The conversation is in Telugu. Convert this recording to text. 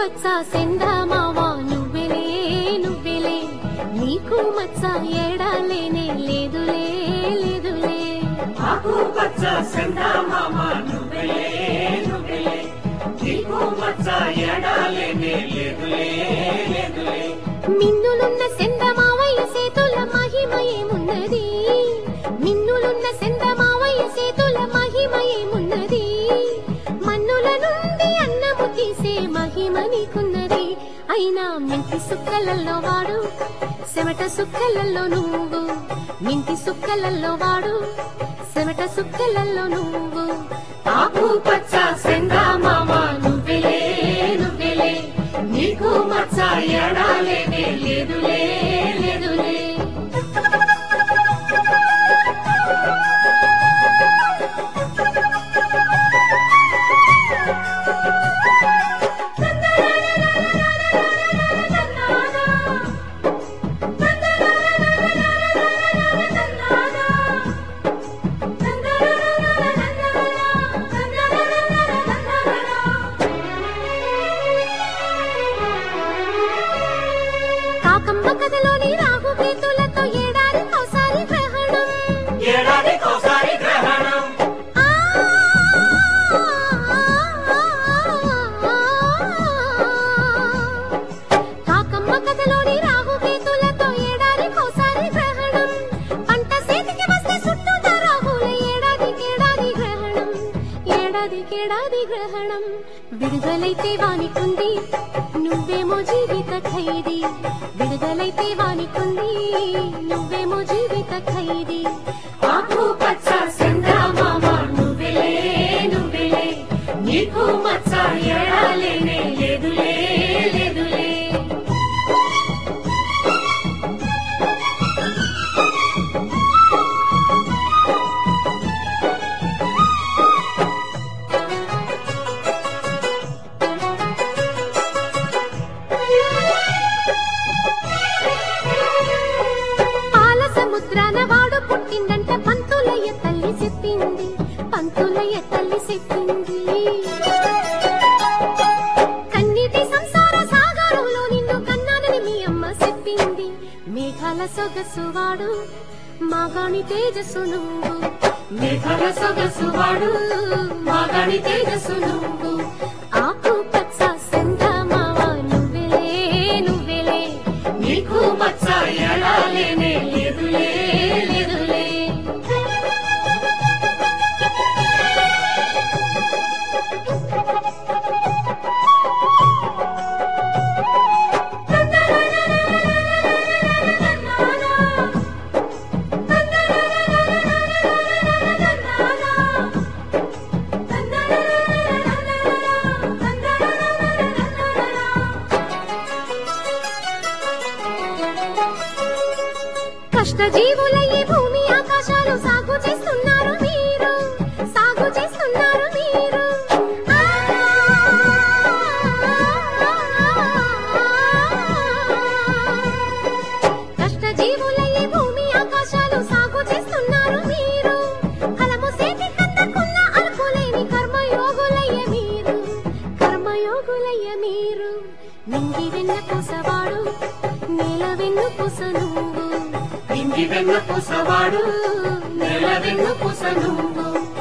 పచ్చ సెందామావా నువ్వెలే నువ్వెలే నీకు మచ్చ ఎడాలేనే లేదులే లేదులే ఆకు పచ్చ సెందామామ నువ్వెలే నువ్వెలే నీకు మచ్చ ఎడాలేనే లేదులే లేదులే మిన్నులున్న సెందమావయ్య సేతుల మహిమ ఏమున్నది మిన్నులున్న సెందమావయ్య సేతుల మహిమ ఏమున్నది మన్నుల నుండి అన్నము తీసే మహిమ నీకున్నది అయినా మెంతి సుక్కలలో వాడు చెమట సుక్కలలో నువ్వు మింటి సుక్కలలో వాడు చెమట సుక్కలలో నువ్వు ఆకు పచ్చ సెందామామ నువ్వెలే నువ్వెలే నీకు మచ్చ ఎడాలేనే లేదులే లేదులే కాకమ్మ కథలోని రాహుకేతులతో ఏడాదికోసారి గ్రహణం ఏడాదికోసారి గ్రహణం ఆ కాకమ్మ కథలోని రాహుకేతులతో ఏడాదికోసారి గ్రహణం పంట చేతికి వస్తే చుట్టూతా రాహుల ఏడాదికేడాది గ్రహణం ఏడాదికేడాది గ్రహణం విడుదలైతే వానికుంది నువ్వేమో జీవిత ఖైదీ విడుదలైతే వానికుంది నువ్వేమో జీవిత ఖైదీ ఆకు పచ్చ సెందామామ నువ్వెలే నువ్వెలే నీకు మచ్చ ఎడాలేనే లేదులే లేదులే పాల సముద్రాన వాడు పుట్టిందంట పంతులయ్య తల్లి చెప్పింది పంతులయ్య తల్లి చెప్పింది కన్నీటి సంసార సాగరంలో నిన్ను కన్నానని మీ అమ్మ చెప్పింది మేఘాల సొగసు వాడు మాగాణి తేజస్సు నువ్వు మేఘాల సొగసు వాడు మాగాడి తేజస్సు నువ్వు ఆకు పచ్చ సంధమావ నువ్వెలే నువ్వెలే నీకు మచ్చ ఎడాలేనే లేదులే లేదులే కష్టజీవులయ్యే భూమి ఆకాశాలు సాగు చేస్తున్నారు మీరు సాగు చేస్తున్నారు మీరు ఆ! కష్టజీవులయ్యే భూమి ఆకాశాలు సాగు చేస్తున్నారు మీరు కలము సేటి కత్తకున్న అలుపులేని కర్మయోగులయ్యే మీరు కర్మయోగులయ్య మీరు నింగి వెన్న పూసవాడు నేల వెన్ను పూస నువ్వు ఇంగి వెన్న పూసవాడు నెల వెన్న పూస నువ్వు